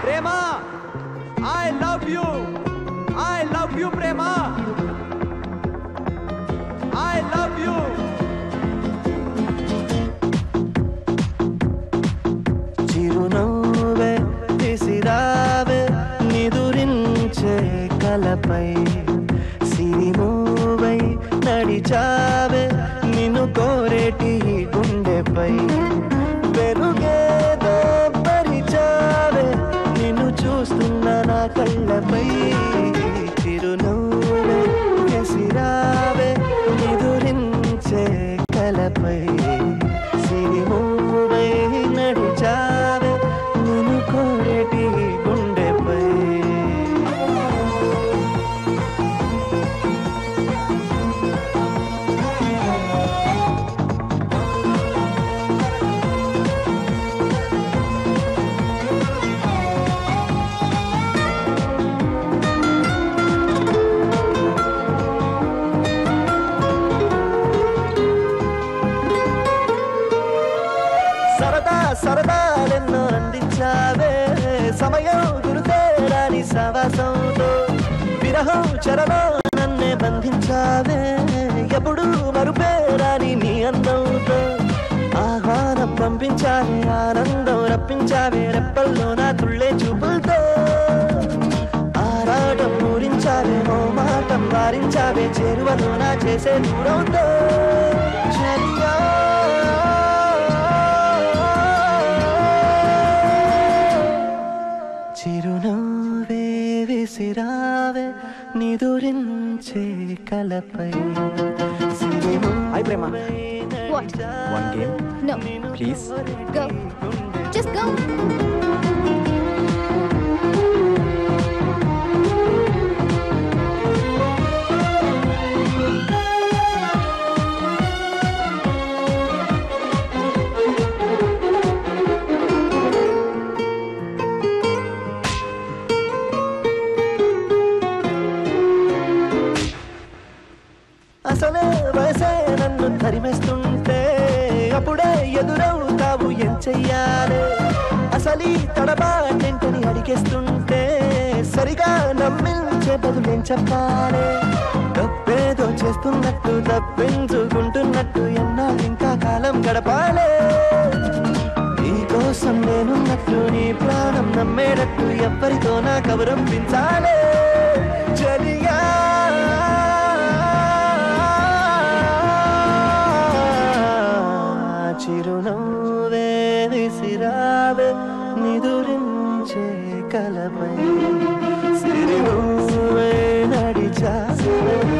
Prema I love you I love you ప్రేమ I love you చిరునవ్వే విసిరావే నిదురించే కలపై సిరిమూవై నడిచావే నిన్ను కోరేటి గుండెపై వెలుగేదో పరిచావే నిన్ను చూస్తున్న నా కళ్ళపై చిరునవ్వే విసిరావే నిదురించే కలపై సిరిమూవై నడిచావే నిన్ను కోరేటి గుండెపై సరదా సరదాలెన్నో అందించావే సమయం గురుతేరాని సవాసంతో విరహం చెరలో నన్నే బంధించావే ఎప్పుడు మరుపేరాని నీ అందంతో ఆహ్వానం పంపించావే ఆనందం రప్పించావే రెప్పల్లో నా తుళ్ళే చూపులతో ఆరాటం ఊరించావే ఓ మాటం వారించావే చేరువలో నా చేసే దూరంతో చలియా చిరునవ్వే విసిరావే నిదురించే కలపై హాయ్ ప్రేమ What? One game No. Please Go. Just go. అసలే వయసే నన్ను తరిమేస్తుంటే అప్పుడే ఎదురవుతావు ఏం చెయ్యాలి అసలీ తడబాటేంటని అడిగేస్తుంటే సరిగా నమ్మించే బదులేం చెప్పాలి తప్పేదో చేస్తున్నట్టు తప్పించుకుంటున్నట్టు ఎన్నాళ్ళు ఇంకా కాలం గడపాలి నీ కోసం నేనున్నట్టు నీ ప్రాణం నమ్మేటట్టు ఎవ్వరితో నా కబురంపించాలే చలియా చిరునవ్వే విసిరావే నిదురించే కలపై సిరినవ్వే నడిచావే